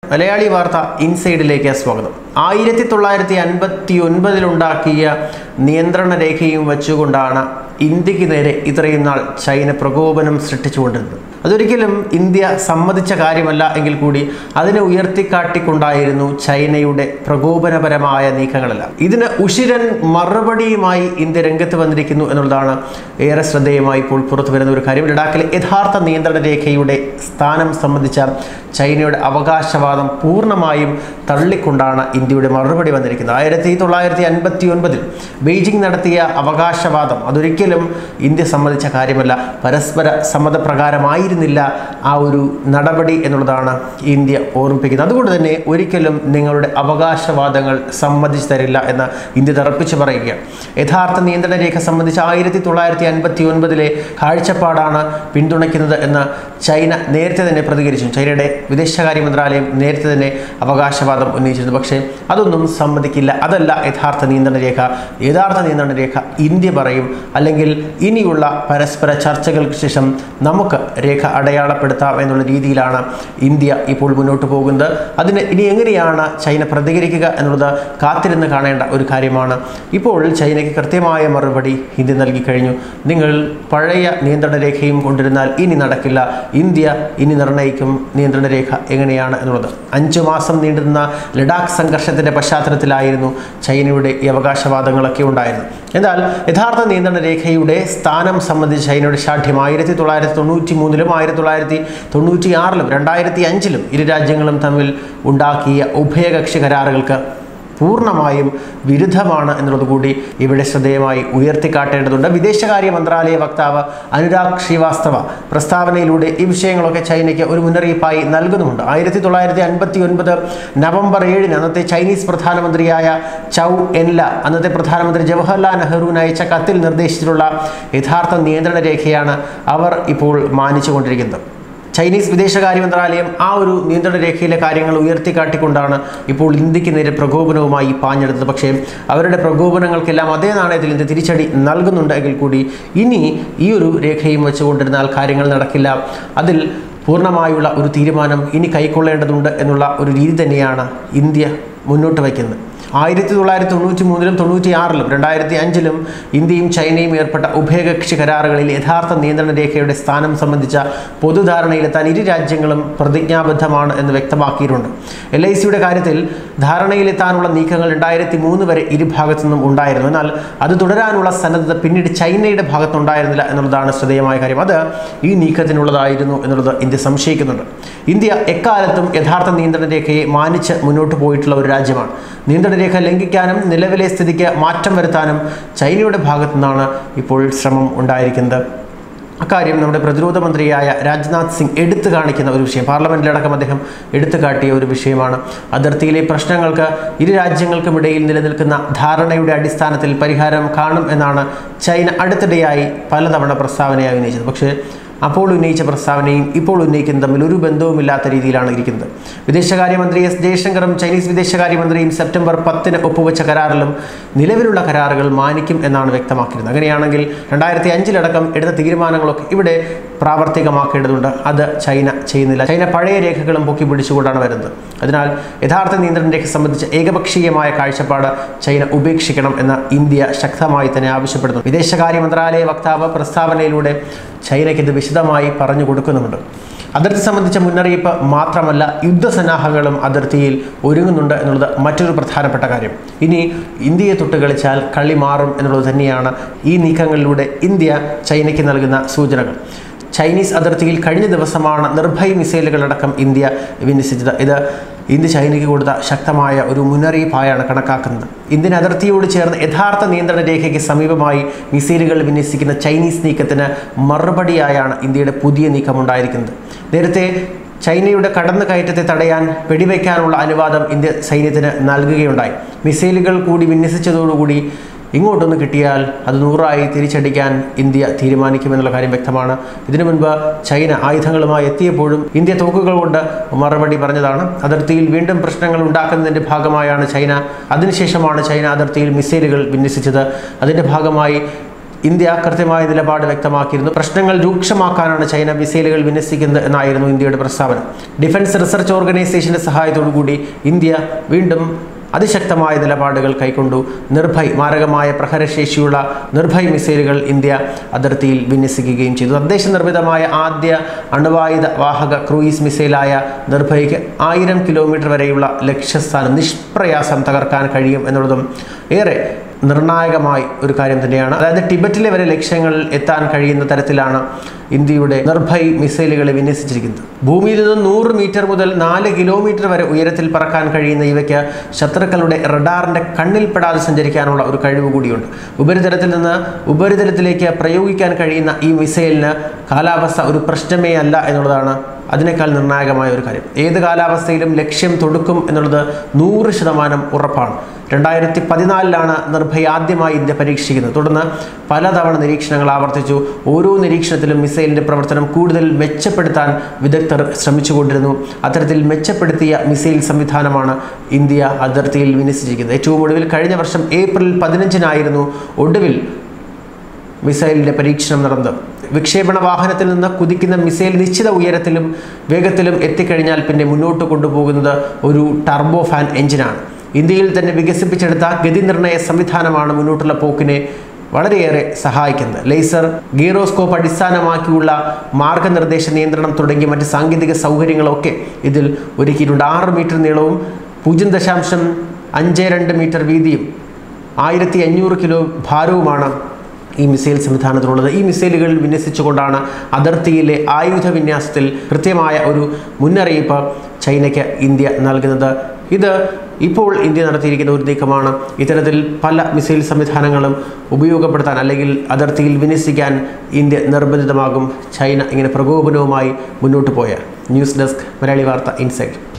മലയാളി വാർത്ത ഇൻസൈഡിലേക്ക് സ്വാഗതം ആയിരത്തി തൊള്ളായിരത്തി അൻപത്തി ഒൻപതിലുണ്ടാക്കിയ നിയന്ത്രണ രേഖയും വെച്ചുകൊണ്ടാണ് ഇന്ത്യക്ക് നേരെ ഇത്രയും നാൾ ചൈന പ്രകോപനം സൃഷ്ടിച്ചുകൊണ്ടിരുന്നത് അതൊരിക്കലും ഇന്ത്യ സമ്മതിച്ച കാര്യമല്ല എങ്കിൽ കൂടി അതിനെ ഉയർത്തിക്കാട്ടിക്കൊണ്ടായിരുന്നു ചൈനയുടെ പ്രകോപനപരമായ നീക്കങ്ങളെല്ലാം ഇതിന് ഉഷിരൻ മറുപടിയുമായി ഇന്ത്യ രംഗത്ത് വന്നിരിക്കുന്നു എന്നുള്ളതാണ് ഏറെ ശ്രദ്ധേയമായി ഇപ്പോൾ പുറത്തു വരുന്ന ഒരു കാര്യം ലഡാക്കിലെ യഥാർത്ഥ നിയന്ത്രണ രേഖയുടെ സ്ഥാനം സംബന്ധിച്ച ചൈനയുടെ അവകാശവാദം പൂർണ്ണമായും തള്ളിക്കൊണ്ടാണ് ഇന്ത്യയുടെ മറുപടി വന്നിരിക്കുന്നത് ആയിരത്തി തൊള്ളായിരത്തി അൻപത്തി ഒൻപതിൽ ബെയ്ജിംഗ് നടത്തിയ അവകാശവാദം അതൊരിക്കലും ഇന്ത്യ സമ്മതിച്ച കാര്യമല്ല പരസ്പര സമ്മതപ്രകാരമായിരുന്നില്ല ആ ഒരു നടപടി എന്നുള്ളതാണ് ഇന്ത്യ ഓർമ്മിപ്പിക്കുന്നത് അതുകൊണ്ട് തന്നെ ഒരിക്കലും നിങ്ങളുടെ അവകാശവാദങ്ങൾ സമ്മതിച്ചു തരില്ല എന്ന് ഇന്ത്യ തറപ്പിച്ച് പറയുകയാണ് യഥാർത്ഥ നിയന്ത്രണ രേഖ സംബന്ധിച്ച് ആയിരത്തി തൊള്ളായിരത്തി അൻപത്തി ഒൻപതിലെ കാഴ്ചപ്പാടാണ് പിന്തുണയ്ക്കുന്നത് എന്ന് ചൈന നേരത്തെ തന്നെ പ്രതികരിച്ചു ചൈനയുടെ വിദേശകാര്യ മന്ത്രാലയം നേരത്തെ തന്നെ അവകാശവാദം ഉന്നയിച്ചിരുന്നു പക്ഷേ അതൊന്നും സമ്മതിക്കില്ല അതല്ല യഥാർത്ഥ നിയന്ത്രണ രേഖ യഥാർത്ഥ നിയന്ത്രണ രേഖ ഇന്ത്യ പറയും അല്ലെങ്കിൽ ഇനിയുള്ള പരസ്പര ചർച്ചകൾക്ക് ശേഷം നമുക്ക് രേഖ അടയാളപ്പെടുത്താം എന്നുള്ള രീതിയിലാണ് ഇന്ത്യ ഇപ്പോൾ മുന്നോട്ട് പോകുന്നത് അതിന് ഇനി എങ്ങനെയാണ് ചൈന പ്രതികരിക്കുക എന്നുള്ളത് കാത്തിരുന്ന് കാണേണ്ട ഒരു കാര്യമാണ് ഇപ്പോൾ ചൈനയ്ക്ക് കൃത്യമായ മറുപടി ഇന്ത്യ നൽകി കഴിഞ്ഞു നിങ്ങൾ പഴയ നിയന്ത്രണ രേഖയും കൊണ്ടിരുന്നാൽ ഇനി നടക്കില്ല ഇന്ത്യ ഇനി നിർണ്ണയിക്കും നിയന്ത്രണ രേഖ എങ്ങനെയാണ് എന്നുള്ളത് അഞ്ചു മാസം നീണ്ടുന്ന ലഡാക്ക് സംഘർഷത്തിന്റെ പശ്ചാത്തലത്തിലായിരുന്നു ചൈനയുടെ ഈ അവകാശവാദങ്ങളൊക്കെ ഉണ്ടായിരുന്നു എന്നാൽ യഥാർത്ഥ നിയന്ത്രണ രേഖയുടെ സ്ഥാനം സംബന്ധിച്ച് ചൈനയുടെ ശാഠ്യം ആയിരത്തി തൊള്ളായിരത്തി തൊണ്ണൂറ്റി മൂന്നിലും ആയിരത്തി തൊള്ളായിരത്തി തൊണ്ണൂറ്റി ആറിലും രണ്ടായിരത്തി അഞ്ചിലും ഇരു രാജ്യങ്ങളും തമ്മിൽ ഉണ്ടാക്കിയ ഉഭയകക്ഷി കരാറുകൾക്ക് പൂർണ്ണമായും വിരുദ്ധമാണ് എന്നുള്ളത് കൂടി ഇവിടെ ശ്രദ്ധേയമായി ഉയർത്തിക്കാട്ടേണ്ടതുണ്ട് വിദേശകാര്യ മന്ത്രാലയ വക്താവ് അനുരാഗ് ശ്രീവാസ്തവ പ്രസ്താവനയിലൂടെ ഈ വിഷയങ്ങളൊക്കെ ചൈനയ്ക്ക് ഒരു മുന്നറിയിപ്പായി നൽകുന്നുമുണ്ട് ആയിരത്തി തൊള്ളായിരത്തി അൻപത്തി ഒൻപത് നവംബർ ഏഴിന് അന്നത്തെ ചൈനീസ് പ്രധാനമന്ത്രിയായ ചൗ എൻല അന്നത്തെ പ്രധാനമന്ത്രി ജവഹർലാൽ നെഹ്റുവിന് അയച്ച കത്തിൽ നിർദ്ദേശിച്ചിട്ടുള്ള യഥാർത്ഥ നിയന്ത്രണ രേഖയാണ് അവർ ഇപ്പോൾ മാനിച്ചുകൊണ്ടിരിക്കുന്നത് ചൈനീസ് വിദേശകാര്യ മന്ത്രാലയം ആ ഒരു നിയന്ത്രണ രേഖയിലെ കാര്യങ്ങൾ ഉയർത്തിക്കാട്ടിക്കൊണ്ടാണ് ഇപ്പോൾ ഇന്ത്യക്ക് നേരെ പ്രകോപനവുമായി പാഞ്ഞെടുത്തത് പക്ഷേ അവരുടെ പ്രകോപനങ്ങൾക്കെല്ലാം അതേ നാണയത്തിൽ ഇന്ത്യ തിരിച്ചടി നൽകുന്നുണ്ടെങ്കിൽ കൂടി ഇനി ഈ ഒരു രേഖയും വെച്ചുകൊണ്ടിരുന്നാൽ കാര്യങ്ങൾ നടക്കില്ല അതിൽ പൂർണ്ണമായുള്ള ഒരു തീരുമാനം ഇനി കൈക്കൊള്ളേണ്ടതുണ്ട് എന്നുള്ള ഒരു രീതി തന്നെയാണ് ഇന്ത്യ മുന്നോട്ട് വയ്ക്കുന്നത് ആയിരത്തി തൊള്ളായിരത്തി തൊണ്ണൂറ്റി മൂന്നിലും തൊണ്ണൂറ്റി ആറിലും രണ്ടായിരത്തി അഞ്ചിലും ഇന്ത്യയും ചൈനയും ഏർപ്പെട്ട ഉഭയകക്ഷി കരാറുകളിൽ യഥാർത്ഥ നിയന്ത്രണ രേഖയുടെ സ്ഥാനം സംബന്ധിച്ച പൊതുധാരണയിലെത്താൻ ഇരു രാജ്യങ്ങളും പ്രതിജ്ഞാബദ്ധമാണ് എന്ന് വ്യക്തമാക്കിയിട്ടുണ്ട് എൽ ഐ സിയുടെ കാര്യത്തിൽ ധാരണയിലെത്താനുള്ള നീക്കങ്ങൾ രണ്ടായിരത്തി മൂന്ന് വരെ ഇരുഭാഗത്തു നിന്നും ഉണ്ടായിരുന്നു എന്നാൽ അത് തുടരാനുള്ള സന്നദ്ധത പിന്നീട് ചൈനയുടെ ഭാഗത്തുണ്ടായിരുന്നില്ല എന്നുള്ളതാണ് ശ്രദ്ധേയമായ കാര്യം അത് ഈ നീക്കത്തിനുള്ളതായിരുന്നു എന്നുള്ളത് ഇന്ത്യ സംശയിക്കുന്നുണ്ട് ഇന്ത്യ എക്കാലത്തും യഥാർത്ഥ നിയന്ത്രണ രേഖയെ മാനിച്ച് മുന്നോട്ട് പോയിട്ടുള്ള ഒരു രാജ്യമാണ് നിയന്ത്രണ രേഖ ലംഘിക്കാനും നിലവിലെ സ്ഥിതിക്ക് മാറ്റം വരുത്താനും ചൈനയുടെ ഭാഗത്തു നിന്നാണ് ഇപ്പോൾ ശ്രമം ഉണ്ടായിരിക്കുന്നത് അക്കാര്യം നമ്മുടെ പ്രതിരോധ മന്ത്രിയായ രാജ്നാഥ് സിംഗ് എടുത്തു കാണിക്കുന്ന ഒരു വിഷയം പാർലമെന്റിലടക്കം അദ്ദേഹം എടുത്തു കാട്ടിയ ഒരു വിഷയമാണ് അതിർത്തിയിലെ പ്രശ്നങ്ങൾക്ക് ഇരു രാജ്യങ്ങൾക്കുമിടയിൽ നിലനിൽക്കുന്ന ധാരണയുടെ അടിസ്ഥാനത്തിൽ പരിഹാരം കാണും എന്നാണ് ചൈന അടുത്തിടെയായി പലതവണ പ്രസ്താവനയായി ഉന്നയിച്ചത് പക്ഷേ അപ്പോൾ ഉന്നയിച്ച പ്രസ്താവനയും ഇപ്പോൾ ഉന്നയിക്കുന്നതും തമ്മിൽ ഒരു ബന്ധവുമില്ലാത്ത രീതിയിലാണ് ഇരിക്കുന്നത് വിദേശകാര്യമന്ത്രി എസ് ജയശങ്കറും ചൈനീസ് വിദേശകാര്യമന്ത്രിയും സെപ്റ്റംബർ പത്തിന് ഒപ്പുവെച്ച കരാറിലും നിലവിലുള്ള കരാറുകൾ മാനിക്കും എന്നാണ് വ്യക്തമാക്കിയിരുന്നത് അങ്ങനെയാണെങ്കിൽ രണ്ടായിരത്തി അഞ്ചിലടക്കം എടുത്ത തീരുമാനങ്ങളൊക്കെ ഇവിടെ പ്രാവർത്തികമാക്കേണ്ടതുണ്ട് അത് ചൈന ചെയ്യുന്നില്ല ചൈന പഴയ രേഖകളും പൊക്കി പിടിച്ചുകൊണ്ടാണ് വരുന്നത് അതിനാൽ യഥാർത്ഥ നിയന്ത്രണ രേഖ സംബന്ധിച്ച് ഏകപക്ഷീയമായ കാഴ്ചപ്പാട് ചൈന ഉപേക്ഷിക്കണം എന്ന് ഇന്ത്യ ശക്തമായി തന്നെ ആവശ്യപ്പെടുന്നു വിദേശകാര്യ മന്ത്രാലയ വക്താവ് പ്രസ്താവനയിലൂടെ ചൈനയ്ക്ക് ഇത് വിശദമായി പറഞ്ഞു കൊടുക്കുന്നുമുണ്ട് അതിർത്തി സംബന്ധിച്ച മുന്നറിയിപ്പ് മാത്രമല്ല യുദ്ധസന്നാഹങ്ങളും അതിർത്തിയിൽ ഒരുങ്ങുന്നുണ്ട് എന്നുള്ളത് മറ്റൊരു പ്രധാനപ്പെട്ട കാര്യം ഇനി ഇന്ത്യയെ തൊട്ട് കളിച്ചാൽ കളി മാറും എന്നുള്ളത് തന്നെയാണ് ഈ നീക്കങ്ങളിലൂടെ ഇന്ത്യ ചൈനയ്ക്ക് നൽകുന്ന സൂചനകൾ ചൈനീസ് അതിർത്തിയിൽ കഴിഞ്ഞ ദിവസമാണ് നിർഭയ് മിസൈലുകളടക്കം ഇന്ത്യ വിന്യസിച്ചത് ഇത് ഇന്ത്യ ചൈനയ്ക്ക് കൊടുത്ത ശക്തമായ ഒരു മുന്നറിയിപ്പായാണ് കണക്കാക്കുന്നത് ഇന്ത്യൻ അതിർത്തിയോട് ചേർന്ന് യഥാർത്ഥ നിയന്ത്രണ രേഖയ്ക്ക് സമീപമായി മിസൈലുകൾ വിന്യസിക്കുന്ന ചൈനീസ് നീക്കത്തിന് മറുപടിയായാണ് ഇന്ത്യയുടെ പുതിയ നീക്കമുണ്ടായിരിക്കുന്നത് നേരത്തെ ചൈനയുടെ കടന്നുകയറ്റത്തെ തടയാൻ വെടിവെക്കാനുള്ള അനുവാദം ഇന്ത്യ സൈന്യത്തിന് നൽകുകയുണ്ടായി മിസൈലുകൾ കൂടി വിന്യസിച്ചതോടുകൂടി ഇങ്ങോട്ടൊന്ന് കിട്ടിയാൽ അത് നൂറായി തിരിച്ചടിക്കാൻ ഇന്ത്യ തീരുമാനിക്കുമെന്നുള്ള കാര്യം വ്യക്തമാണ് ഇതിനു മുൻപ് ചൈന ആയുധങ്ങളുമായി എത്തിയപ്പോഴും ഇന്ത്യ തോക്കുകൾ കൊണ്ട് മറുപടി പറഞ്ഞതാണ് അതിർത്തിയിൽ വീണ്ടും പ്രശ്നങ്ങൾ ഉണ്ടാക്കുന്നതിൻ്റെ ഭാഗമായാണ് ചൈന അതിനുശേഷമാണ് ചൈന അതിർത്തിയിൽ മിസൈലുകൾ വിന്യസിച്ചത് അതിൻ്റെ ഭാഗമായി ഇന്ത്യ കൃത്യമായ നിലപാട് വ്യക്തമാക്കിയിരുന്നു പ്രശ്നങ്ങൾ രൂക്ഷമാക്കാനാണ് ചൈന മിസൈലുകൾ വിന്യസിക്കുന്നത് എന്നായിരുന്നു ഇന്ത്യയുടെ പ്രസ്താവന ഡിഫൻസ് റിസർച്ച് ഓർഗനൈസേഷന്റെ സഹായത്തോടു കൂടി ഇന്ത്യ വീണ്ടും അതിശക്തമായ നിലപാടുകൾ കൈക്കൊണ്ടു നിർഭയ് മാരകമായ പ്രഹരശേഷിയുള്ള നിർഭയ് മിസൈലുകൾ ഇന്ത്യ അതിർത്തിയിൽ വിന്യസിക്കുകയും ചെയ്തു തദ്ദേശ നിർമ്മിതമായ ആദ്യ അണുവായുധ വാഹക ക്രൂയിസ് മിസൈലായ നിർഭയ്ക്ക് ആയിരം കിലോമീറ്റർ വരെയുള്ള ലക്ഷ്യസ്ഥാനം നിഷ്പ്രയാസം തകർക്കാൻ കഴിയും എന്നുള്ളതും ഏറെ നിർണായകമായി ഒരു കാര്യം തന്നെയാണ് അതായത് ടിബറ്റിലെ വരെ ലക്ഷ്യങ്ങളിൽ എത്താൻ കഴിയുന്ന തരത്തിലാണ് ഇന്ത്യയുടെ നിർഭയ് മിസൈലുകളെ വിന്യസിച്ചിരിക്കുന്നത് ഭൂമിയിൽ നിന്ന് നൂറ് മീറ്റർ മുതൽ നാല് കിലോമീറ്റർ വരെ ഉയരത്തിൽ പറക്കാൻ കഴിയുന്ന ഇവയ്ക്ക് ശത്രുക്കളുടെ റഡാറിന്റെ കണ്ണിൽപ്പെടാതെ സഞ്ചരിക്കാനുള്ള ഒരു കഴിവ് കൂടിയുണ്ട് ഉപരിതലത്തിൽ നിന്ന് ഉപരിതലത്തിലേക്ക് പ്രയോഗിക്കാൻ കഴിയുന്ന ഈ മിസൈലിന് കാലാവസ്ഥ ഒരു പ്രശ്നമേ അല്ല എന്നുള്ളതാണ് അതിനേക്കാൾ നിർണായകമായ ഒരു കാര്യം ഏത് കാലാവസ്ഥയിലും ലക്ഷ്യം തൊടുക്കും എന്നുള്ളത് നൂറ് ശതമാനം ഉറപ്പാണ് രണ്ടായിരത്തി പതിനാലിലാണ് നിർഭയ ആദ്യമായി ഇന്ത്യ പരീക്ഷിക്കുന്നത് തുടർന്ന് പലതവണ നിരീക്ഷണങ്ങൾ ആവർത്തിച്ചു ഓരോ നിരീക്ഷണത്തിലും മിസൈലിന്റെ പ്രവർത്തനം കൂടുതൽ മെച്ചപ്പെടുത്താൻ വിദഗ്ധർ ശ്രമിച്ചുകൊണ്ടിരുന്നു അത്തരത്തിൽ മെച്ചപ്പെടുത്തിയ മിസൈൽ സംവിധാനമാണ് ഇന്ത്യ അതിർത്തിയിൽ വിന്യസിച്ചിരിക്കുന്നത് ഏറ്റവും ഒടുവിൽ കഴിഞ്ഞ വർഷം ഏപ്രിൽ പതിനഞ്ചിനായിരുന്നു ഒടുവിൽ മിസൈലിന്റെ പരീക്ഷണം നടന്നത് വിക്ഷേപണ വാഹനത്തിൽ നിന്ന് കുതിക്കുന്ന മിസൈൽ നിശ്ചിത ഉയരത്തിലും വേഗത്തിലും എത്തിക്കഴിഞ്ഞാൽ പിന്നെ മുന്നോട്ട് കൊണ്ടുപോകുന്നത് ഒരു ടർബോ ഫാൻ എഞ്ചിനാണ് ഇന്ത്യയിൽ തന്നെ വികസിപ്പിച്ചെടുത്ത ഗതി നിർണയ സംവിധാനമാണ് മുന്നോട്ടുള്ള പോക്കിനെ വളരെയേറെ സഹായിക്കുന്നത് ലേസർ ഗീറോസ്കോപ്പ് അടിസ്ഥാനമാക്കിയുള്ള മാർഗനിർദ്ദേശ നിയന്ത്രണം തുടങ്ങിയ മറ്റ് സാങ്കേതിക സൗകര്യങ്ങളൊക്കെ ഇതിൽ ഒരുക്കിയിട്ടുണ്ട് ആറ് മീറ്റർ നീളവും പൂജ്യം ദശാംശം അഞ്ച് രണ്ട് മീറ്റർ വീതിയും ആയിരത്തി അഞ്ഞൂറ് കിലോ ഭാരവുമാണ് ഈ മിസൈൽ സംവിധാനത്തിലുള്ളത് ഈ മിസൈലുകൾ വിന്യസിച്ചുകൊണ്ടാണ് അതിർത്തിയിലെ ആയുധ വിന്യാസത്തിൽ കൃത്യമായ ഒരു മുന്നറിയിപ്പ് ചൈനയ്ക്ക് ഇന്ത്യ നൽകുന്നത് ഇത് ഇപ്പോൾ ഇന്ത്യ നടത്തിയിരിക്കുന്ന ഒരു നീക്കമാണ് ഇത്തരത്തിൽ പല മിസൈൽ സംവിധാനങ്ങളും ഉപയോഗപ്പെടുത്താൻ അല്ലെങ്കിൽ അതിർത്തിയിൽ വിന്യസിക്കാൻ ഇന്ത്യ നിർബന്ധിതമാകും ചൈന ഇങ്ങനെ പ്രകോപനവുമായി മുന്നോട്ട് പോയാൽ ന്യൂസ് ഡെസ്ക് മലയാളി വാർത്ത ഇൻസൈറ്റ്